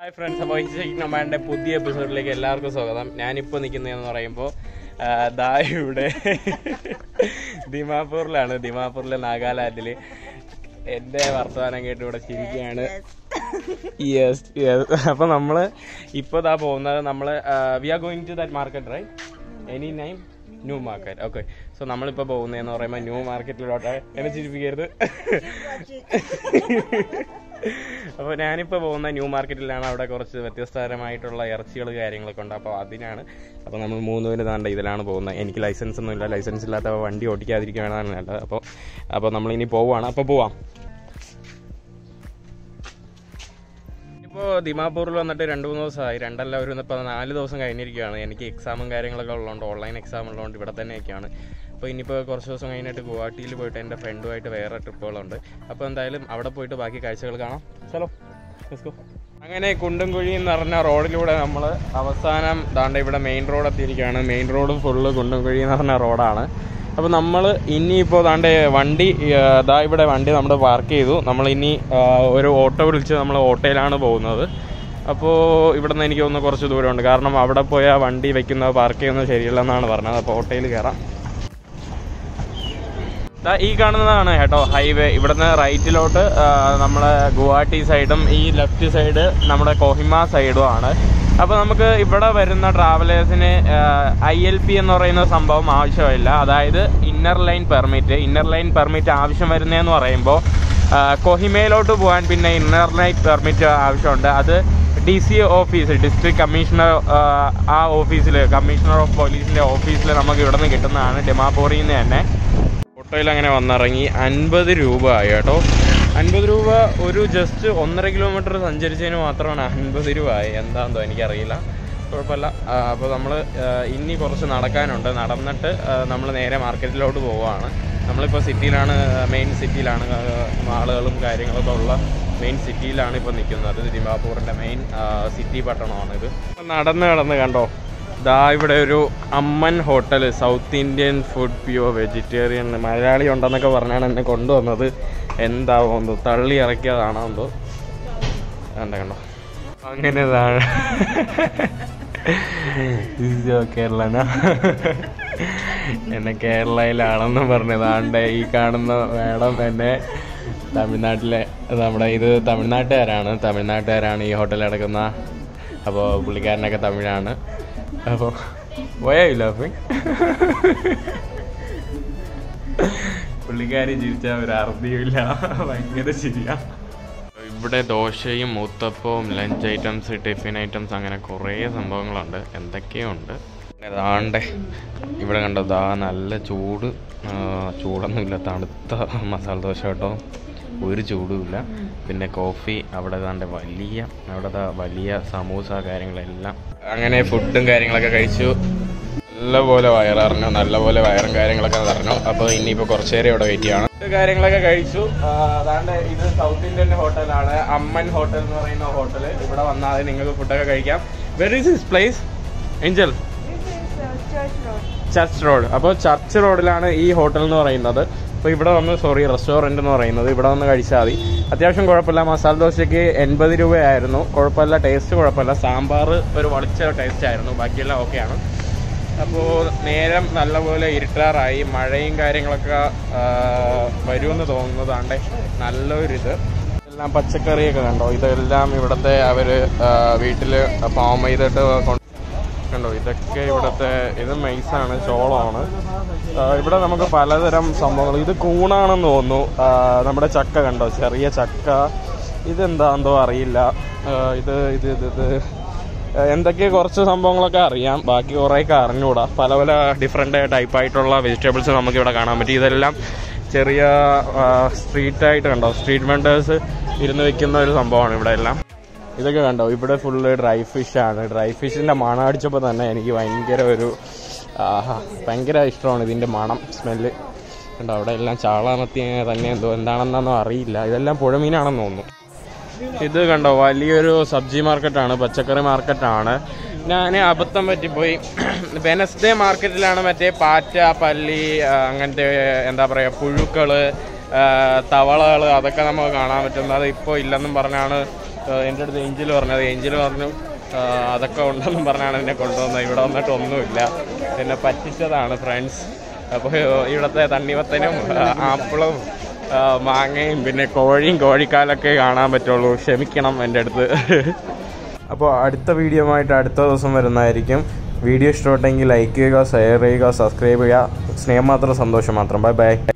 hi friends അപ്പോൾ നമ്മളുടെ പുതിയ എപ്പിസോഡിലേക്ക് എല്ലാവർക്കും സ്വാഗതം ഞാനിപ്പോൾ നിൽക്കുന്നതെന്ന് പറയുമ്പോൾ ആ, ദാ ഇവിടെ ദിമാപൂറിലാണ് ദിമാപൂറിലെ നാഗാലാൻഡിൽ എൻ്റെ വർത്തമാനം കേട്ട് ഇവിടെ ചിരിക്കുകയാണ് യെസ് യെസ് അപ്പോൾ നമ്മൾ ഇപ്പോൾ ദാ പോകുന്നത് നമ്മൾ we are going to that market right any name new market okay so നമ്മളിപ്പോൾ പോകുന്നതെന്ന് പറയുമ്പോൾ ന്യൂ മാർക്കറ്റിലോട്ട് എന്നെ ചിരിപ്പിക്കരുത് അപ്പോൾ ഞാനിപ്പോൾ പോകുന്ന ന്യൂ മാർക്കറ്റിലാണ് അവിടെ കുറച്ച് വ്യത്യസ്തതരമായിട്ടുള്ള ഇറച്ചികൾ കാര്യങ്ങളൊക്കെ ഉണ്ട് അപ്പോൾ അതിനാണ് അപ്പോൾ നമ്മൾ മൂന്ന് പേര് താണ്ട ഇതിലാണ് പോകുന്നത് എനിക്ക് ലൈസൻസ് ഒന്നും ഇല്ല ലൈസൻസ് ഇല്ലാത്ത വണ്ടി ഓടിക്കാതിരിക്കുകയാണ് നല്ലത് അപ്പോൾ അപ്പോൾ നമ്മളിനി പോവുകയാണ് അപ്പോൾ പോവാം ഇപ്പോൾ ദിമാപൂരിൽ വന്നിട്ട് രണ്ട് മൂന്ന് ദിവസമായി രണ്ടല്ല ഒരു ഇപ്പോൾ നാല് ദിവസം കഴിഞ്ഞിരിക്കുകയാണ് എനിക്ക് എക്സാമും കാര്യങ്ങളൊക്കെ ഉള്ളതുകൊണ്ട് ഓൺലൈൻ എക്സാം ഉള്ളതുകൊണ്ട് ഇവിടെ തന്നെയൊക്കെയാണ് അപ്പോൾ ഇനിയിപ്പോൾ കുറച്ച് ദിവസം കഴിഞ്ഞിട്ട് ഗുവാഹട്ടിയിൽ പോയിട്ട് എൻ്റെ ഫ്രണ്ടുമായിട്ട് വേറെ ട്രിപ്പുകളുണ്ട് അപ്പോൾ എന്തായാലും അവിടെ പോയിട്ട് ബാക്കി കാഴ്ചകൾ കാണാം ചലോ ലെറ്റ്സ് ഗോ അങ്ങനെ കുണ്ടും കുഴി എന്ന് പറഞ്ഞ റോഡിലൂടെ നമ്മൾ അവസാനം ദാണ്ട ഇവിടെ മെയിൻ റോഡ് എത്തിയിരിക്കുകയാണ് മെയിൻ റോഡ് ഫുള്ള് കുണ്ടും കുഴി എന്ന് പറഞ്ഞ റോഡാണ് അപ്പോൾ നമ്മൾ ഇനിയിപ്പോൾ ദാണ്ടെ വണ്ടി ആ, ദാ ഇവിടെ വണ്ടി നമ്മൾ പാർക്ക് ചെയ്തു നമ്മൾ ഇനി ആ, ഒരു ഓട്ടോ വിളിച്ച് നമ്മൾ ഓട്ടോയിലാണ് പോകുന്നത് അപ്പോൾ ഇവിടെ നിന്ന് എനിക്ക് തോന്നുന്നു കുറച്ച് ദൂരമുണ്ട് കാരണം അവിടെ പോയാൽ വണ്ടി വെക്കുന്നത് പാർക്ക് ചെയ്യുന്നത് ശരിയല്ലെന്നാണ് പറഞ്ഞത് അപ്പോൾ ഓട്ടോയിൽ കയറാം ദാ ഈ കാണുന്നതാണ് കേട്ടോ ഹൈവേ ഇവിടുന്ന് റൈറ്റിലോട്ട് നമ്മളെ ഗുവാഹട്ടി സൈഡും ഈ ലെഫ്റ്റ് സൈഡ് നമ്മുടെ കൊഹിമ സൈഡും ആണ് അപ്പോൾ നമുക്ക് ഇവിടെ വരുന്ന ട്രാവലേഴ്സിന് ഐ എൽ പി എന്ന് പറയുന്ന സംഭവം ആവശ്യമില്ല അതായത് inner line permit inner line permit ആവശ്യം വരുന്നതെന്ന് പറയുമ്പോൾ ആ, കൊഹിമയിലോട്ട് പോകാൻ പിന്നെ ഇന്നർ ലൈൻ പെർമിറ്റ് ആവശ്യമുണ്ട് അത് D C office district commissioner ആ ഓഫീസിൽ കമ്മീഷണർ ഓഫ് പോലീസിൻ്റെ ഓഫീസിൽ നമുക്ക് ഇവിടെ നിന്ന് കിട്ടുന്നതാണ് ഡിമാപൂരിൽ നിന്ന് തന്നെ ഓട്ടോയിൽ അങ്ങനെ വന്നിറങ്ങി അൻപത് രൂപ ആയി കേട്ടോ അൻപത് രൂപ ഒരു ജസ്റ്റ് ഒന്നര കിലോമീറ്റർ സഞ്ചരിച്ചതിന് മാത്രമാണ് അൻപത് രൂപ ആയി എന്താണെന്നോ എനിക്കറിയില്ല കുഴപ്പമില്ല അപ്പോൾ നമ്മൾ ഇനി കുറച്ച് നടക്കാനുണ്ട് നടന്നിട്ട് നമ്മൾ നേരെ മാർക്കറ്റിലോട്ട് പോവുകയാണ് നമ്മളിപ്പോൾ സിറ്റിയിലാണ് മെയിൻ സിറ്റിയിലാണ് ആളുകളും കാര്യങ്ങളൊക്കെ ഉള്ള മെയിൻ സിറ്റിയിലാണ് ഇപ്പോൾ നിൽക്കുന്നത് ദിമാപൂറിൻ്റെ മെയിൻ സിറ്റി പട്ടണമാണിത് അപ്പോൾ നടന്ന് നടന്ന് കണ്ടോ ദാ ഇവിടെ ഒരു Amman hotel south Indian food pure vegetarian Malayali ഉണ്ടെന്നൊക്കെ പറഞ്ഞാണ് എന്നെ കൊണ്ടുവന്നത് എന്താവോ എന്തോ തള്ളി ഇറക്കിയതാണോ എന്തോ എന്താ കണ്ടോ അങ്ങനെ താഴെ കേരളന എന്നെ കേരളയിലാണെന്ന് പറഞ്ഞതാണ്ട് ഈ കാണുന്ന മേഡം എന്നെ തമിഴ്നാട്ടിലെ നമ്മുടെ ഇത് തമിഴ്നാട്ടുകാരാണ് തമിഴ്നാട്ടുകാരാണ് ഈ ഹോട്ടൽ അടക്കുന്ന അപ്പോൾ പുള്ളിക്കാരനൊക്കെ തമിഴാണ് അപ്പോൾ പോയായില്ല പുള്ളിക്കാരി ചിരിച്ചാൽ ഒരു അറുതിയുമില്ല ഭയങ്കര ശരിയാ ഇവിടെ ദോശയും ഊത്തപ്പവും ലഞ്ച് ഐറ്റംസ് ടിഫിൻ ഐറ്റംസ് അങ്ങനെ കുറേ സംഭവങ്ങളുണ്ട് എന്തൊക്കെയോ ഉണ്ട് ദാണ്ടേ ഇവിടെ കണ്ടോ ദാ നല്ല ചൂട് ആ, ചൂടൊന്നുമില്ല തണുത്ത മസാല ദോശ കേട്ടോ ഒരു ചൂടുമില്ല പിന്നെ കോഫി അവിടെ ദാണ്ട് വലിയ അവിടെ ദാ വലിയ സമൂസ കാര്യങ്ങളെല്ലാം അങ്ങനെ ഫുഡും കാര്യങ്ങളൊക്കെ കഴിച്ചു നല്ലപോലെ വയററിഞ്ഞു നല്ലപോലെ വയറും കാര്യങ്ങളൊക്കെ നിറഞ്ഞു അപ്പോൾ ഇനിയിപ്പോൾ കുറച്ച് നേരം ഇവിടെ വെയിറ്റ് ചെയ്യണം ഫുഡ് കാര്യങ്ങളൊക്കെ കഴിച്ചു ആ, അതാണ്ട് ഇത് സൗത്ത് ഇന്ത്യൻ ഹോട്ടലാണ് അമ്മൻ ഹോട്ടൽ എന്ന് പറയുന്ന ഹോട്ടൽ ഇവിടെ വന്നാൽ നിങ്ങൾക്ക് ഫുഡൊക്കെ കഴിക്കാം where is this place Angel church road അപ്പോൾ ചർച്ച് റോഡിലാണ് ഈ ഹോട്ടൽ എന്ന് പറയുന്നത് അപ്പോൾ ഇവിടെ വന്ന് സോറി റെസ്റ്റോറൻറ്റ് എന്ന് പറയുന്നത് ഇവിടെ വന്ന് കഴിച്ചാൽ മതി അത്യാവശ്യം കുഴപ്പമില്ല മസാല ദോശയ്ക്ക് എൺപത് രൂപയായിരുന്നു കുഴപ്പമില്ല ടേസ്റ്റ് കുഴപ്പമില്ല സാമ്പാർ ഒരു വളിച്ച ടേസ്റ്റ് ആയിരുന്നു ബാക്കിയെല്ലാം ഓക്കെയാണ് അപ്പോൾ നേരം നല്ലപോലെ ഇരുട്ടാറായി മഴയും കാര്യങ്ങളൊക്കെ ആ, വരുമെന്ന് തോന്നുന്നതാണ്ട് നല്ലൊരിത് എല്ലാം പച്ചക്കറിയൊക്കെ കണ്ടോ ഇതെല്ലാം ഇവിടുത്തെ അവർ വീട്ടിൽ ഫാം ചെയ്തിട്ട് കൊണ്ട് കണ്ടോ ഇതൊക്കെ ഇവിടുത്തെ ഇത് മെയ്സാണ് ചോളമാണ് ആ, ഇവിടെ നമുക്ക് പലതരം സംഭവങ്ങൾ ഇത് കൂണാണെന്ന് തോന്നുന്നു ആ, നമ്മുടെ ചക്ക കണ്ടോ ചെറിയ ചക്ക ഇതെന്താണെന്തോ അറിയില്ല ആ, ഇത് ഇത് ഇത് ഇത് ആ, എന്തൊക്കെ കുറച്ച് സംഭവങ്ങളൊക്കെ അറിയാം ബാക്കി കുറേയൊക്കെ അറിഞ്ഞുകൂടാ പല പല ഡിഫറെൻ്റ് ടൈപ്പായിട്ടുള്ള വെജിറ്റബിൾസ് നമുക്ക് ഇവിടെ കാണാൻ പറ്റും ഇതെല്ലാം ചെറിയ സ്ട്രീറ്റ് ആയിട്ട് കണ്ടോ സ്ട്രീറ്റ് വെണ്ടേഴ്സ് ഇരുന്ന് വെക്കുന്ന ഒരു സംഭവമാണ് ഇവിടെ എല്ലാം ഇതൊക്കെ കണ്ടോ ഇവിടെ ഫുള്ള് ഡ്രൈ ഫിഷ് ആണ് ഡ്രൈ ഫിഷിന്റെ മണം അടിച്ചപ്പോൾ തന്നെ എനിക്ക് ഭയങ്കര ഒരു ആഹാ ഭയങ്കര ഇഷ്ടമാണ് ഇതിന്റെ മണം സ്മെല്ല് കണ്ടോ അവിടെ എല്ലാം ചാളാമത്തി തന്നെ എന്തോ എന്താണെന്നൊന്നും അറിയില്ല ഇതെല്ലാം പുഴമീനാണെന്ന് തോന്നുന്നു ഇത് കണ്ടോ വലിയൊരു സബ്ജി മാർക്കറ്റാണ് പച്ചക്കറി മാർക്കറ്റാണ് ഞാൻ അബദ്ധം പറ്റിപ്പോയി വെനസ്ഡേ മാർക്കറ്റിലാണ് മറ്റേ പാറ്റ പല്ലി ആ, അങ്ങനത്തെ എന്താ പറയുക പുഴുക്കള് തവളകൾ അതൊക്കെ നമുക്ക് കാണാൻ പറ്റുന്നത് അത് ഇപ്പോൾ ഇല്ലെന്നും പറഞ്ഞാണ് ഏഹ് എൻ്റെ അടുത്ത് ഏഞ്ചൽ പറഞ്ഞത് ഏഞ്ചൽ പറഞ്ഞു ഏഹ് അതൊക്കെ ഉണ്ടെന്നും പറഞ്ഞാണ് എന്നെ കൊണ്ടുവന്നത് ഇവിടെ വന്നിട്ട് ഒന്നുമില്ല എന്നെ പറ്റിച്ചതാണ് ഫ്രണ്ട്സ് അപ്പോൾ ഇവിടുത്തെ തണ്ണിമത്തനും ഏഹ് ആപ്പിളും ഏഹ് മാങ്ങയും പിന്നെ കോഴിയും കോഴിക്കാലൊക്കെ കാണാൻ പറ്റുള്ളൂ ക്ഷമിക്കണം എൻ്റെ അടുത്ത് അപ്പോൾ അടുത്ത വീഡിയോ ആയിട്ട് അടുത്ത ദിവസം വരുന്നതായിരിക്കും വീഡിയോ ഇഷ്ടപ്പെട്ടെങ്കിൽ ലൈക്ക് ചെയ്യുക ഷെയർ ചെയ്യുക സബ്സ്ക്രൈബ് ചെയ്യുക സ്നേഹം മാത്രം സന്തോഷം മാത്രം ബൈ ബൈ